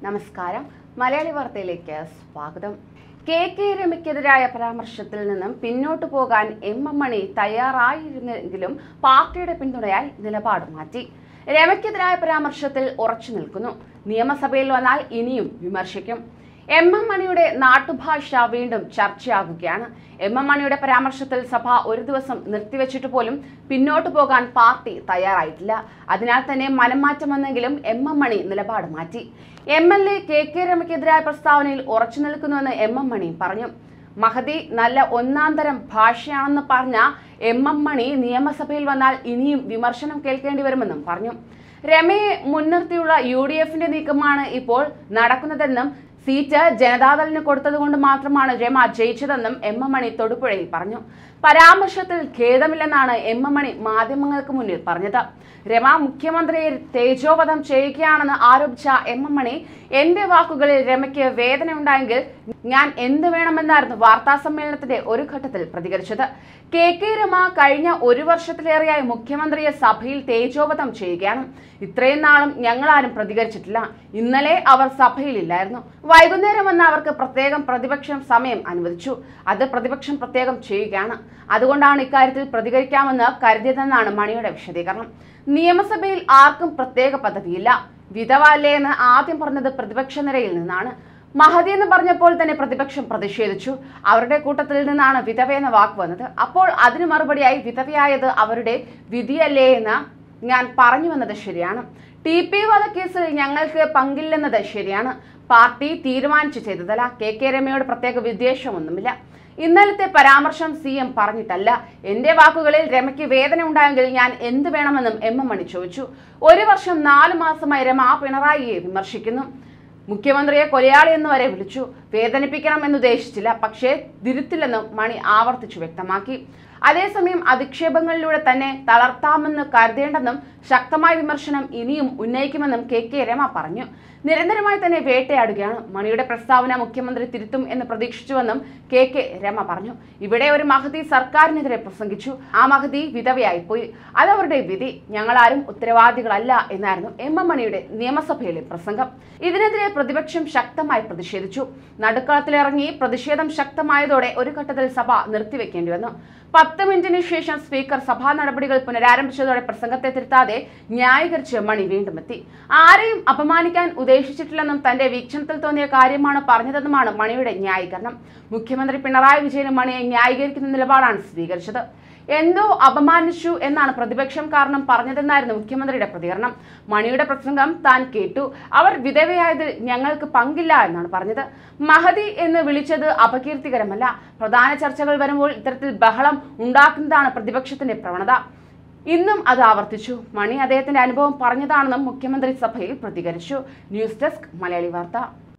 നമസ്കാരം മലയാളി വാർത്തയിലേക്ക് സ്വാഗതം കെ കെ രമയ്ക്കെതിരായ പരാമർശത്തിൽ നിന്നും പിന്നോട്ടു പോകാൻ എം എം മണി തയ്യാറായിരുന്നെങ്കിലും പാർട്ടിയുടെ പിന്തുണയായി നിലപാട് മാറ്റി രമയ്ക്കെതിരായ പരാമർശത്തിൽ ഉറച്ചു നിൽക്കുന്നു നിയമസഭയിൽ വന്നാൽ ഇനിയും വിമർശിക്കും എം എം മണിയുടെ നാട്ടുഭാഷ വീണ്ടും ചർച്ചയാകുകയാണ് എം എം മണിയുടെ പരാമർശത്തിൽ സഭ ഒരു ദിവസം നിർത്തിവെച്ചിട്ട് പോലും പിന്നോട്ടു പോകാൻ പാർട്ടി തയ്യാറായിട്ടില്ല അതിനാൽ തന്നെ മനംമാറ്റം വന്നെങ്കിലും എം എം മണി നിലപാട് മാറ്റി M L A K K രമയ്ക്കെതിരായ പ്രസ്താവനയിൽ ഉറച്ചു നിൽക്കുന്നുവെന്ന് എം എം മണി പറഞ്ഞു മഹദി നല്ല ഒന്നാം തരം ഭാഷയാണെന്ന് പറഞ്ഞ എം എം മണി നിയമസഭയിൽ വന്നാൽ ഇനിയും വിമർശനം കേൾക്കേണ്ടി വരുമെന്നും പറഞ്ഞു രമയെ മുൻനിർത്തിയുള്ള യു ഡി എഫിന്റെ നീക്കമാണ് ഇപ്പോൾ നടക്കുന്നതെന്നും സീറ്റ് ജനതാദളിന് കൊടുത്തതുകൊണ്ട് മാത്രമാണ് രമ ജയിച്ചതെന്നും എം എം മണി തൊടുപുഴയിൽ പറഞ്ഞു പരാമർശത്തിൽ ഖേദമില്ലെന്നാണ് എം എം മണി മാധ്യമങ്ങൾക്ക് മുന്നിൽ പറഞ്ഞത് രമ മുഖ്യമന്ത്രിയെ തേജോവധം ചെയ്യുകയാണെന്ന് ആരോപിച്ച എം എം മണി എന്റെ വാക്കുകളിൽ രമയ്ക്ക് വേദന ഉണ്ടായെങ്കിൽ ഞാൻ എന്ത് വേണമെന്നായിരുന്നു വാർത്താ സമ്മേളനത്തിന്റെ ഒരു ഘട്ടത്തിൽ പ്രതികരിച്ചത് കെ കെ രമ കഴിഞ്ഞ ഒരു വർഷത്തിലേറെയായി മുഖ്യമന്ത്രിയെ സഭയിൽ തേജോവധം ചെയ്യുകയാണ് ഇത്രയും നാളും ഞങ്ങളാരും പ്രതികരിച്ചിട്ടില്ല ഇന്നലെ അവർ സഭയിലില്ലായിരുന്നു വൈകുന്നേരം വന്ന് അവർക്ക് പ്രത്യേകം പ്രതിപക്ഷം സമയം അനുവദിച്ചു അത് പ്രതിപക്ഷം പ്രത്യേകം ചെയ്യുകയാണ് അതുകൊണ്ടാണ് ഇക്കാര്യത്തിൽ പ്രതികരിക്കാമെന്ന് കരുതിയതെന്നാണ് മണിയുടെ വിശദീകരണം നിയമസഭയിൽ ആർക്കും പ്രത്യേക പദവിയില്ല വിധവ അല്ലേ എന്ന് ആദ്യം പറഞ്ഞത് പ്രതിപക്ഷ നിരയിൽ നിന്നാണ് മഹതി എന്ന് പറഞ്ഞപ്പോൾ തന്നെ പ്രതിപക്ഷം പ്രതിഷേധിച്ചു അവരുടെ കൂട്ടത്തിൽ നിന്നാണ് വിധവ എന്ന വാക്ക് വന്നത് അപ്പോൾ അതിനു മറുപടിയായി വിധവയായത് അവരുടെ വിധിയല്ലേ എന്ന് ഞാൻ പറഞ്ഞു വന്നത് ശരിയാണ് ടി പി വധക്കേസിൽ ഞങ്ങൾക്ക് പങ്കില്ലെന്നത് ശരിയാണ് പാർട്ടി തീരുമാനിച്ചു ചെയ്തതല്ല കെ കെ രമയോട് പ്രത്യേക വിദ്വേഷമൊന്നുമില്ല ഇന്നലത്തെ പരാമർശം സി എം പറഞ്ഞിട്ടല്ല എന്റെ വാക്കുകളിൽ രമയ്ക്ക് വേദന ഉണ്ടായെങ്കിൽ ഞാൻ എന്ത് വേണമെന്നും എം എം മണി ചോദിച്ചു ഒരു വർഷം നാല് മാസമായി രമ പിണറായിയെ വിമർശിക്കുന്നു മുഖ്യമന്ത്രിയെ കൊലയാളി എന്ന് വരെ വിളിച്ചു വേദനിപ്പിക്കണം എന്നുദ്ദേശിച്ചില്ല പക്ഷേ തിരുത്തില്ലെന്നും മണി ആവർത്തിച്ചു വ്യക്തമാക്കി അതേസമയം അധിക്ഷേപങ്ങളിലൂടെ തന്നെ തളർത്താമെന്ന് കരുതേണ്ടെന്നും ശക്തമായ വിമർശനം ഇനിയും ഉന്നയിക്കുമെന്നും കെ കെ രമ പറഞ്ഞു നിരന്തരമായി തന്നെ വേട്ടയാടുകയാണ് മണിയുടെ പ്രസ്താവന മുഖ്യമന്ത്രി തിരുത്തും എന്ന് പ്രതീക്ഷിച്ചുവെന്നും കെ കെ രമ പറഞ്ഞു ഇവിടെ ഒരു മഹതി സർക്കാരിനെതിരെ പ്രസംഗിച്ചു ആ മഹതി വിധവയായിപ്പോയി അതവരുടെ വിധി ഞങ്ങളാരും ഉത്തരവാദികളല്ല എന്നായിരുന്നു എം എം മണിയുടെ നിയമസഭയിലെ പ്രസംഗം ഇതിനെതിരെ പ്രതിപക്ഷം ശക്തമായി പ്രതിഷേധിച്ചു നടുക്കളത്തിലിറങ്ങി പ്രതിഷേധം ശക്തമായതോടെ ഒരു ഘട്ടത്തിൽ സഭ നിർത്തിവെക്കേണ്ടി വന്നു പത്ത് മിനിറ്റിന് ശേഷം സ്പീക്കർ സഭാ നടപടികൾ പുനരാരംഭിച്ചതോടെ പ്രസംഗത്തെ തിരുത്താതെ ന്യായീകരിച്ച് മണി വീണ്ടും എത്തി ആരെയും അപമാനിക്കാൻ ഉദ്ദേശിച്ചിട്ടില്ലെന്നും തന്റെ വീക്ഷണത്തിൽ തോന്നിയ കാര്യമാണ് പറഞ്ഞതെന്നുമാണ് മണിയുടെ ന്യായീകരണം മുഖ്യമന്ത്രി പിണറായി വിജയനും മണിയെ ന്യായീകരിക്കുന്ന നിലപാടാണ് സ്വീകരിച്ചത് എന്തോ അപമാനിച്ചു എന്നാണ് പ്രതിപക്ഷം കാരണം പറഞ്ഞതെന്നായിരുന്നു മുഖ്യമന്ത്രിയുടെ പ്രതികരണം മണിയുടെ പ്രസംഗം താൻ കേട്ടു അവർ വിധവയായതിൽ ഞങ്ങൾക്ക് പങ്കില്ല എന്നാണ് പറഞ്ഞത് മഹതി എന്ന് വിളിച്ചത് അപകീർത്തികരമല്ല പ്രധാന ചർച്ചകൾ വരുമ്പോൾ ഇത്തരത്തിൽ ബഹളം ഉണ്ടാക്കുന്നതാണ് പ്രതിപക്ഷത്തിന്റെ പ്രവണത ഇന്നും അത് ആവർത്തിച്ചു മണി അദ്ദേഹത്തിന്റെ അനുഭവം പറഞ്ഞതാണെന്നും മുഖ്യമന്ത്രി സഭയിൽ പ്രതികരിച്ചു ന്യൂസ് ഡെസ്ക് മലയാളി വാർത്ത